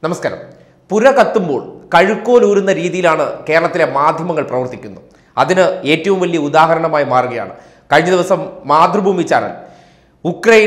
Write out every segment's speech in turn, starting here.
നമസ്കാരം പുര കത്തുമ്പോൾ കഴുക്കോലൂരുന്ന രീതിയിലാണ് കേരളത്തിലെ മാധ്യമങ്ങൾ പ്രവർത്തിക്കുന്നത് അതിന് ഏറ്റവും വലിയ ഉദാഹരണമായി മാറുകയാണ് കഴിഞ്ഞ ദിവസം മാതൃഭൂമി ചാനൽ ഉക്രൈൻ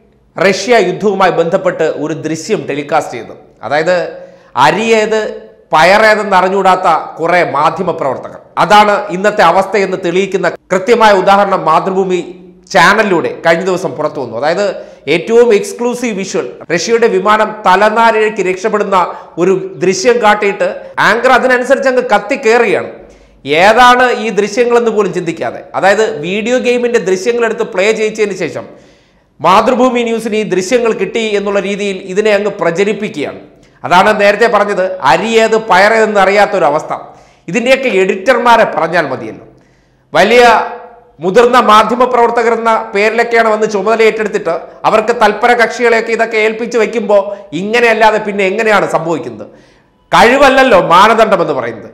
റഷ്യ യുദ്ധവുമായി ബന്ധപ്പെട്ട് ഒരു ദൃശ്യം ടെലികാസ്റ്റ് ചെയ്തു അതായത് അരിയേത് പയറേതെന്ന് അറിഞ്ഞുകൂടാത്ത കുറെ മാധ്യമ പ്രവർത്തകർ അതാണ് ഇന്നത്തെ അവസ്ഥയെന്ന് തെളിയിക്കുന്ന കൃത്യമായ ഉദാഹരണം മാതൃഭൂമി ചാനലിലൂടെ കഴിഞ്ഞ ദിവസം പുറത്തു വന്നു അതായത് ഏറ്റവും എക്സ്ക്ലൂസീവ് വിഷ്വൽ റഷ്യയുടെ വിമാനം തലനാരിഴയ്ക്ക് രക്ഷപ്പെടുന്ന ഒരു ദൃശ്യം കാട്ടിയിട്ട് ആങ്കർ അതിനനുസരിച്ച് അങ്ങ് കത്തിക്കേറുകയാണ് ഏതാണ് ഈ ദൃശ്യങ്ങളെന്ന് പോലും ചിന്തിക്കാതെ അതായത് വീഡിയോ ഗെയിമിന്റെ ദൃശ്യങ്ങൾ എടുത്ത് പ്ലേ ചെയ്യിച്ചതിന് ശേഷം മാതൃഭൂമി ന്യൂസിന് ഈ ദൃശ്യങ്ങൾ കിട്ടി എന്നുള്ള രീതിയിൽ ഇതിനെ അങ്ങ് പ്രചരിപ്പിക്കുകയാണ് അതാണ് നേരത്തെ പറഞ്ഞത് അരിയേത് പയറേതെന്ന് അറിയാത്തൊരു അവസ്ഥ ഇതിൻ്റെയൊക്കെ എഡിറ്റർമാരെ പറഞ്ഞാൽ മതിയല്ലോ വലിയ മുതിർന്ന മാധ്യമ പ്രവർത്തകർ എന്ന പേരിലൊക്കെയാണ് വന്ന് ചുമതല ഏറ്റെടുത്തിട്ട് അവർക്ക് തൽപര കക്ഷികളെയൊക്കെ ഇതൊക്കെ ഏൽപ്പിച്ച് വെക്കുമ്പോൾ ഇങ്ങനെയല്ലാതെ പിന്നെ എങ്ങനെയാണ് സംഭവിക്കുന്നത് കഴിവല്ലല്ലോ മാനദണ്ഡം എന്ന് പറയുന്നത്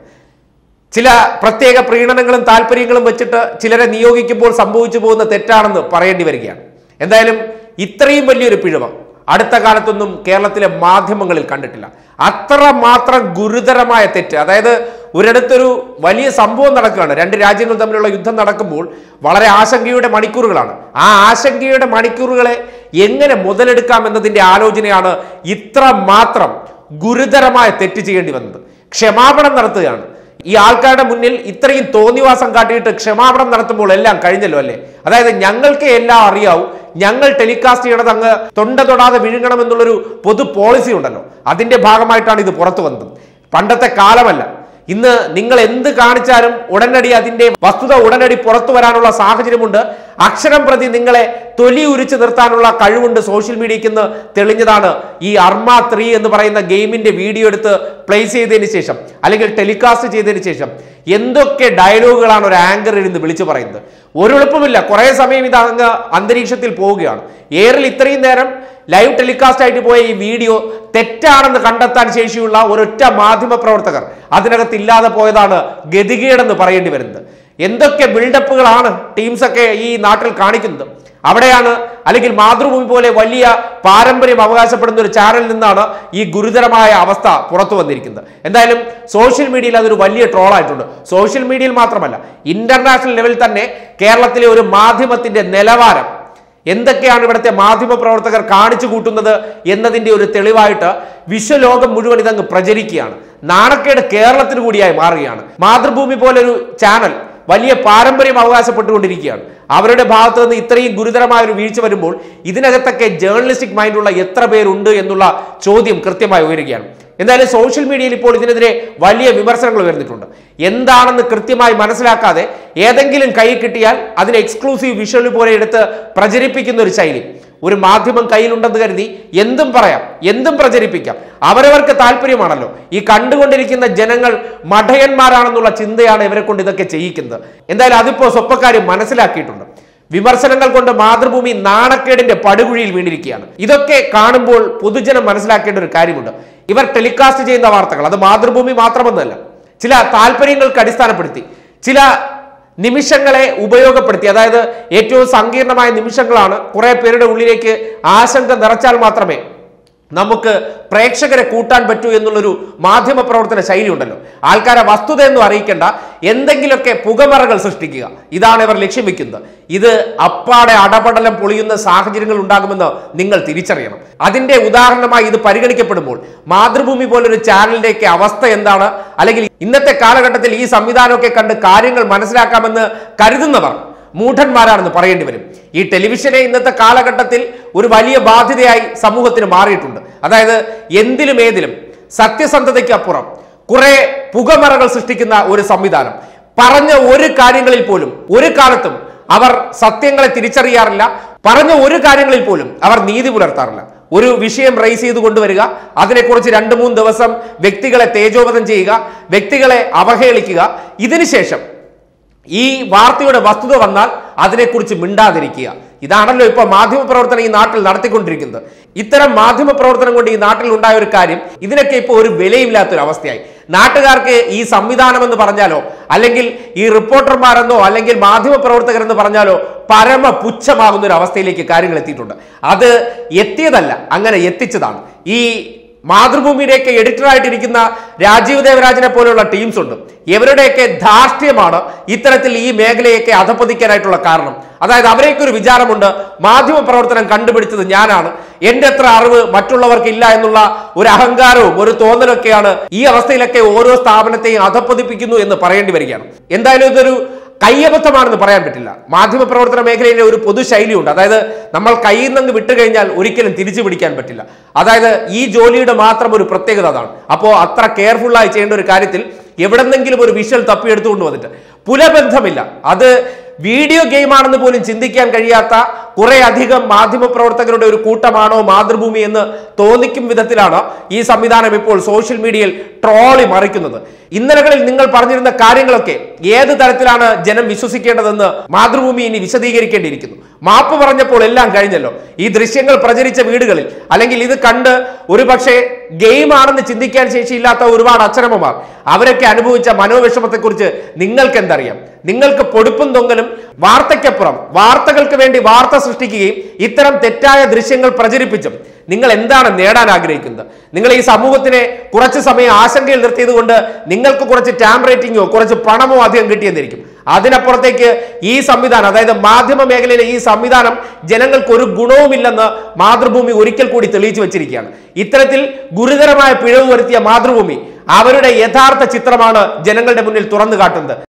ചില പ്രത്യേക പ്രീണനങ്ങളും താല്പര്യങ്ങളും വെച്ചിട്ട് ചിലരെ നിയോഗിക്കുമ്പോൾ സംഭവിച്ചു പോകുന്ന തെറ്റാണെന്ന് പറയേണ്ടി വരികയാണ് എന്തായാലും ഇത്രയും വലിയൊരു പിഴവ് അടുത്ത കാലത്തൊന്നും കേരളത്തിലെ മാധ്യമങ്ങളിൽ കണ്ടിട്ടില്ല അത്ര മാത്രം ഗുരുതരമായ തെറ്റ് അതായത് ഒരിടത്തൊരു വലിയ സംഭവം നടക്കുകയാണ് രണ്ട് രാജ്യങ്ങൾ തമ്മിലുള്ള യുദ്ധം നടക്കുമ്പോൾ വളരെ ആശങ്കയുടെ മണിക്കൂറുകളാണ് ആ ആശങ്കയുടെ മണിക്കൂറുകളെ എങ്ങനെ മുതലെടുക്കാം എന്നതിന്റെ ആലോചനയാണ് ഇത്ര മാത്രം ഗുരുതരമായ തെറ്റ് ചെയ്യേണ്ടി വന്നത് ക്ഷമാപണം നടത്തുകയാണ് ഈ ആൾക്കാരുടെ മുന്നിൽ ഇത്രയും തോന്നിവാസം കാട്ടിയിട്ട് ക്ഷമാപണം നടത്തുമ്പോൾ എല്ലാം കഴിഞ്ഞല്ലോ അല്ലേ അതായത് ഞങ്ങൾക്ക് എല്ലാം അറിയാവൂ ഞങ്ങൾ ടെലികാസ്റ്റ് ചെയ്യണത് അങ്ങ് തൊണ്ട തൊടാതെ വിഴുങ്ങണം എന്നുള്ളൊരു പൊതു പോളിസി ഉണ്ടല്ലോ അതിന്റെ ഭാഗമായിട്ടാണ് ഇത് പുറത്തു വന്നത് പണ്ടത്തെ കാലമല്ല ഇന്ന് നിങ്ങൾ എന്ത് കാണിച്ചാലും ഉടനടി അതിന്റെ വസ്തുത ഉടനടി പുറത്തു വരാനുള്ള സാഹചര്യമുണ്ട് അക്ഷരം പ്രതി നിങ്ങളെ തൊലി ഉരിച്ചു നിർത്താനുള്ള കഴിവുണ്ട് സോഷ്യൽ മീഡിയയ്ക്ക് ഇന്ന് തെളിഞ്ഞതാണ് ഈ അർമ ത്രീ എന്ന് പറയുന്ന ഗെയിമിന്റെ വീഡിയോ എടുത്ത് പ്ലേസ് ചെയ്തതിന് ശേഷം അല്ലെങ്കിൽ ടെലികാസ്റ്റ് ചെയ്തതിന് ശേഷം എന്തൊക്കെ ഡയലോഗുകളാണ് ഒരു ആങ്കർ ഇരുന്ന് വിളിച്ചു പറയുന്നത് ഒരു എളുപ്പമില്ല കുറെ സമയം ഇത് അങ്ങ് അന്തരീക്ഷത്തിൽ പോവുകയാണ് എയറിൽ ഇത്രയും നേരം ലൈവ് ടെലികാസ്റ്റ് ആയിട്ട് പോയ ഈ വീഡിയോ തെറ്റാണെന്ന് കണ്ടെത്താൻ ശേഷിയുള്ള ഒരൊറ്റ മാധ്യമ പ്രവർത്തകർ അതിനകത്ത് ഇല്ലാതെ പോയതാണ് ഗതികേടെന്ന് പറയേണ്ടി വരുന്നത് എന്തൊക്കെ ബിൽഡപ്പുകളാണ് ടീംസൊക്കെ ഈ നാട്ടിൽ കാണിക്കുന്നത് അവിടെയാണ് അല്ലെങ്കിൽ മാതൃഭൂമി പോലെ വലിയ പാരമ്പര്യം അവകാശപ്പെടുന്ന ഒരു ചാനലിൽ നിന്നാണ് ഈ ഗുരുതരമായ അവസ്ഥ പുറത്തു വന്നിരിക്കുന്നത് എന്തായാലും സോഷ്യൽ മീഡിയയിൽ അതൊരു വലിയ ട്രോളായിട്ടുണ്ട് സോഷ്യൽ മീഡിയയിൽ മാത്രമല്ല ഇന്റർനാഷണൽ ലെവലിൽ തന്നെ കേരളത്തിലെ ഒരു മാധ്യമത്തിന്റെ നിലവാരം എന്തൊക്കെയാണ് ഇവിടുത്തെ മാധ്യമ പ്രവർത്തകർ കാണിച്ചു കൂട്ടുന്നത് എന്നതിന്റെ ഒരു തെളിവായിട്ട് വിശ്വലോകം മുഴുവൻ ഇതങ്ങ് പ്രചരിക്കുകയാണ് നാണക്കേട് കേരളത്തിന് കൂടിയായി മാറുകയാണ് മാതൃഭൂമി പോലൊരു ചാനൽ വലിയ പാരമ്പര്യം അവകാശപ്പെട്ടുകൊണ്ടിരിക്കുകയാണ് അവരുടെ ഭാഗത്ത് നിന്ന് ഇത്രയും ഗുരുതരമായ ഒരു വീഴ്ച വരുമ്പോൾ ഇതിനകത്തൊക്കെ ജേർണലിസ്റ്റിക് മൈൻഡുള്ള എത്ര പേരുണ്ട് എന്നുള്ള ചോദ്യം കൃത്യമായി ഉയരുകയാണ് എന്തായാലും സോഷ്യൽ മീഡിയയിൽ ഇപ്പോൾ ഇതിനെതിരെ വലിയ വിമർശനങ്ങൾ ഉയർന്നിട്ടുണ്ട് എന്താണെന്ന് കൃത്യമായി മനസ്സിലാക്കാതെ ഏതെങ്കിലും കൈ കിട്ടിയാൽ അതിനെ എക്സ്ക്ലൂസീവ് വിഷ്വൽ പോലെ എടുത്ത് പ്രചരിപ്പിക്കുന്ന ഒരു ശൈലി ഒരു മാധ്യമം കയ്യിലുണ്ടെന്ന് കരുതി എന്തും പറയാം എന്തും പ്രചരിപ്പിക്കാം അവരവർക്ക് താല്പര്യമാണല്ലോ ഈ കണ്ടുകൊണ്ടിരിക്കുന്ന ജനങ്ങൾ മഠയന്മാരാണെന്നുള്ള ചിന്തയാണ് ഇവരെ കൊണ്ട് ഇതൊക്കെ ചെയ്യിക്കുന്നത് എന്തായാലും അതിപ്പോ സ്വപ്പക്കാർ മനസ്സിലാക്കിയിട്ടുണ്ട് വിമർശനങ്ങൾ കൊണ്ട് മാതൃഭൂമി നാണക്കേടിന്റെ പടുകുഴിയിൽ വീണിരിക്കുകയാണ് ഇതൊക്കെ കാണുമ്പോൾ പൊതുജനം മനസ്സിലാക്കേണ്ട ഒരു കാര്യമുണ്ട് ഇവർ ടെലികാസ്റ്റ് ചെയ്യുന്ന വാർത്തകൾ അത് മാതൃഭൂമി മാത്രമെന്നല്ല ചില താല്പര്യങ്ങൾക്ക് അടിസ്ഥാനപ്പെടുത്തി ചില നിമിഷങ്ങളെ ഉപയോഗപ്പെടുത്തി അതായത് ഏറ്റവും സങ്കീർണമായ നിമിഷങ്ങളാണ് കുറെ പേരുടെ ഉള്ളിലേക്ക് ആശങ്ക നിറച്ചാൽ മാത്രമേ നമുക്ക് പ്രേക്ഷകരെ കൂട്ടാൻ പറ്റൂ എന്നുള്ളൊരു മാധ്യമ പ്രവർത്തന ശൈലി ഉണ്ടല്ലോ ആൾക്കാരെ വസ്തുതയൊന്നും അറിയിക്കേണ്ട എന്തെങ്കിലുമൊക്കെ പുകമറകൾ സൃഷ്ടിക്കുക ഇതാണ് ഇവർ ലക്ഷ്യം വെക്കുന്നത് ഇത് അപ്പാടെ അടപടലം പൊളിയുന്ന സാഹചര്യങ്ങൾ ഉണ്ടാകുമെന്ന് നിങ്ങൾ തിരിച്ചറിയണം അതിന്റെ ഉദാഹരണമായി ഇത് പരിഗണിക്കപ്പെടുമ്പോൾ മാതൃഭൂമി പോലൊരു ചാനലിന്റെയൊക്കെ അവസ്ഥ എന്താണ് അല്ലെങ്കിൽ ഇന്നത്തെ കാലഘട്ടത്തിൽ ഈ സംവിധാനമൊക്കെ കണ്ട് കാര്യങ്ങൾ മനസ്സിലാക്കാമെന്ന് കരുതുന്നവർ മൂഢന്മാരാണെന്ന് പറയേണ്ടി വരും ഈ ടെലിവിഷനെ ഇന്നത്തെ കാലഘട്ടത്തിൽ ഒരു വലിയ ബാധ്യതയായി സമൂഹത്തിന് മാറിയിട്ടുണ്ട് അതായത് എന്തിലും ഏതിലും സത്യസന്ധതയ്ക്കപ്പുറം കുറെ പുകമറകൾ സൃഷ്ടിക്കുന്ന ഒരു സംവിധാനം പറഞ്ഞ ഒരു കാര്യങ്ങളിൽ പോലും ഒരു കാലത്തും അവർ സത്യങ്ങളെ തിരിച്ചറിയാറില്ല പറഞ്ഞ ഒരു കാര്യങ്ങളിൽ പോലും അവർ നീതി പുലർത്താറില്ല ഒരു വിഷയം റൈസ് ചെയ്ത് കൊണ്ടുവരിക അതിനെക്കുറിച്ച് രണ്ട് മൂന്ന് ദിവസം വ്യക്തികളെ തേജോവധം ചെയ്യുക വ്യക്തികളെ അവഹേളിക്കുക ഇതിനുശേഷം ഈ വാർത്തയുടെ വസ്തുത വന്നാൽ അതിനെക്കുറിച്ച് മിണ്ടാതിരിക്കുക ഇതാണല്ലോ ഇപ്പൊ മാധ്യമ പ്രവർത്തനം ഈ നാട്ടിൽ നടത്തിക്കൊണ്ടിരിക്കുന്നത് ഇത്തരം മാധ്യമ പ്രവർത്തനം കൊണ്ട് ഈ നാട്ടിൽ ഉണ്ടായ ഒരു കാര്യം ഇതിനൊക്കെ ഇപ്പോൾ ഒരു വിലയില്ലാത്തൊരു അവസ്ഥയായി നാട്ടുകാർക്ക് ഈ സംവിധാനം എന്ന് പറഞ്ഞാലോ അല്ലെങ്കിൽ ഈ റിപ്പോർട്ടർമാരെന്നോ അല്ലെങ്കിൽ മാധ്യമ പ്രവർത്തകരെന്ന് പറഞ്ഞാലോ പരമ പുച്ഛമാകുന്ന ഒരു അവസ്ഥയിലേക്ക് കാര്യങ്ങൾ എത്തിയിട്ടുണ്ട് അത് എത്തിയതല്ല അങ്ങനെ എത്തിച്ചതാണ് ഈ മാതൃഭൂമിയുടെയൊക്കെ എഡിറ്ററായിട്ടിരിക്കുന്ന രാജീവ് ദേവരാജനെ പോലെയുള്ള ടീംസ് ഉണ്ട് ഇവരുടെയൊക്കെ ധാർഷ്ട്യമാണ് ഇത്തരത്തിൽ ഈ മേഖലയൊക്കെ അധപ്പതിക്കാനായിട്ടുള്ള കാരണം അതായത് അവരേക്ക് ഒരു വിചാരമുണ്ട് മാധ്യമ പ്രവർത്തനം കണ്ടുപിടിച്ചത് ഞാനാണ് എന്റെ അത്ര അറിവ് മറ്റുള്ളവർക്ക് ഇല്ല എന്നുള്ള ഒരു അഹങ്കാരവും ഒരു തോന്നലൊക്കെയാണ് ഈ അവസ്ഥയിലൊക്കെ ഓരോ സ്ഥാപനത്തെയും അധപ്പതിപ്പിക്കുന്നു എന്ന് പറയേണ്ടി വരികയാണ് എന്തായാലും ഇതൊരു കയ്യബദ്ധമാണെന്ന് പറയാൻ പറ്റില്ല മാധ്യമ പ്രവർത്തന മേഖലയിലെ ഒരു പൊതു ശൈലിയുണ്ട് അതായത് നമ്മൾ കയ്യിൽ നിന്ന് വിട്ടു കഴിഞ്ഞാൽ ഒരിക്കലും തിരിച്ചു പിടിക്കാൻ പറ്റില്ല അതായത് ഈ ജോലിയുടെ മാത്രം ഒരു പ്രത്യേകത അതാണ് അപ്പോൾ അത്ര കെയർഫുള്ളായി ചെയ്യേണ്ട ഒരു കാര്യത്തിൽ എവിടെന്നെങ്കിലും ഒരു വിഷ്വൽ തപ്പിയെടുത്തുകൊണ്ട് വന്നിട്ട് പുലബന്ധമില്ല അത് വീഡിയോ ഗെയിമാണെന്ന് പോലും ചിന്തിക്കാൻ കഴിയാത്ത കുറെ അധികം മാധ്യമ പ്രവർത്തകരുടെ ഒരു കൂട്ടമാണോ മാതൃഭൂമി എന്ന് തോന്നിക്കും വിധത്തിലാണ് ഈ സംവിധാനം ഇപ്പോൾ സോഷ്യൽ മീഡിയയിൽ ട്രോളി മറിക്കുന്നത് ഇന്നലകളിൽ നിങ്ങൾ പറഞ്ഞിരുന്ന കാര്യങ്ങളൊക്കെ ഏത് തരത്തിലാണ് ജനം വിശ്വസിക്കേണ്ടതെന്ന് മാതൃഭൂമി ഇനി വിശദീകരിക്കേണ്ടിയിരിക്കുന്നു മാപ്പ് പറഞ്ഞപ്പോൾ എല്ലാം കഴിഞ്ഞല്ലോ ഈ ദൃശ്യങ്ങൾ പ്രചരിച്ച വീടുകളിൽ അല്ലെങ്കിൽ ഇത് കണ്ട് ഒരു പക്ഷേ ഗെയിമാണെന്ന് ചിന്തിക്കാൻ ശേഷിയില്ലാത്ത ഒരുപാട് അച്ഛനമ്മമാർ അവരൊക്കെ അനുഭവിച്ച മനോവിഷമത്തെക്കുറിച്ച് നിങ്ങൾക്ക് എന്തറിയാം നിങ്ങൾക്ക് പൊടുപ്പും തൊങ്ങലും വാർത്തയ്ക്കപ്പുറം വാർത്തകൾക്ക് വേണ്ടി വാർത്ത സൃഷ്ടിക്കുകയും ഇത്തരം തെറ്റായ ദൃശ്യങ്ങൾ പ്രചരിപ്പിച്ചും നിങ്ങൾ എന്താണ് നേടാൻ ആഗ്രഹിക്കുന്നത് നിങ്ങൾ ഈ സമൂഹത്തിനെ കുറച്ച് സമയം ആശങ്കയിൽ നിർത്തിയത് കൊണ്ട് നിങ്ങൾക്ക് കുറച്ച് ടാം റേറ്റിംഗോ കുറച്ച് പണമോ അധികം കിട്ടിയെന്നിരിക്കും അതിനപ്പുറത്തേക്ക് ഈ സംവിധാനം അതായത് മാധ്യമ മേഖലയിലെ ഈ സംവിധാനം ജനങ്ങൾക്ക് ഒരു ഗുണവുമില്ലെന്ന് മാതൃഭൂമി ഒരിക്കൽ കൂടി തെളിയിച്ചു വെച്ചിരിക്കുകയാണ് ഇത്തരത്തിൽ ഗുരുതരമായ പിഴവ് വരുത്തിയ മാതൃഭൂമി അവരുടെ യഥാർത്ഥ ചിത്രമാണ് ജനങ്ങളുടെ മുന്നിൽ തുറന്നു കാട്ടുന്നത്